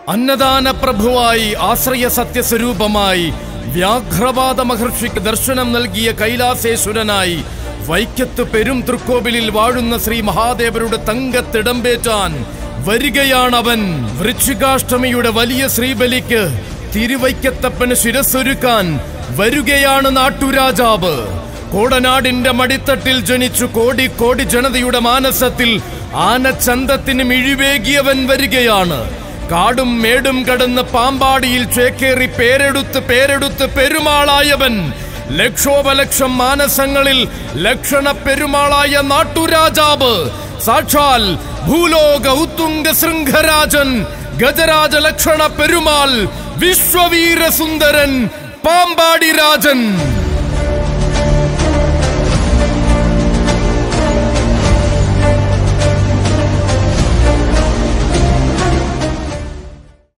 അന്നദാന പ്രഭുവായി ആശ്രയ സത്യസ്വരൂപമായി വ്യാഘ്രപാദ മഹർഷിക്ക് ദർശനം നൽകിയ കൈലാസേശ്വരനായി വൈക്കത്ത് പെരും തൃക്കോവിലിൽ വാഴുന്ന ശ്രീ മഹാദേവരുടെ തങ്കത്തിടമ്പേറ്റാൻ വരികയാണവൻ വൃശ്ചികാഷ്ടമിയുടെ വലിയ ശ്രീബലിക്ക് തിരുവൈക്കത്തപ്പന് ശിരസ്സൊരുക്കാൻ വരുകയാണ് നാട്ടുരാജാവ് കോടനാടിന്റെ മടിത്തട്ടിൽ ജനിച്ചു കോടി കോടി ജനതയുടെ മാനസത്തിൽ ആനച്ചന്തത്തിന് മിഴിവേകിയവൻ വരികയാണ് കാടും മേടും കടന്ന് പാമ്പാടിയിൽ ചേക്കേറി പേരെടുത്ത് പേരെടുത്ത് പെരുമാളായവൻ ലക്ഷോപലക്ഷം മാനസങ്ങളിൽ ലക്ഷണ പെരുമാളായ നാട്ടുരാജാവ് സാക്ഷാൽ ഭൂലോക ഉത്തുംഗ ശൃംഖരാജൻ ഗജരാജ ലക്ഷണ പെരുമാൾ വിശ്വവീര സുന്ദരൻ പാമ്പാടി രാജൻ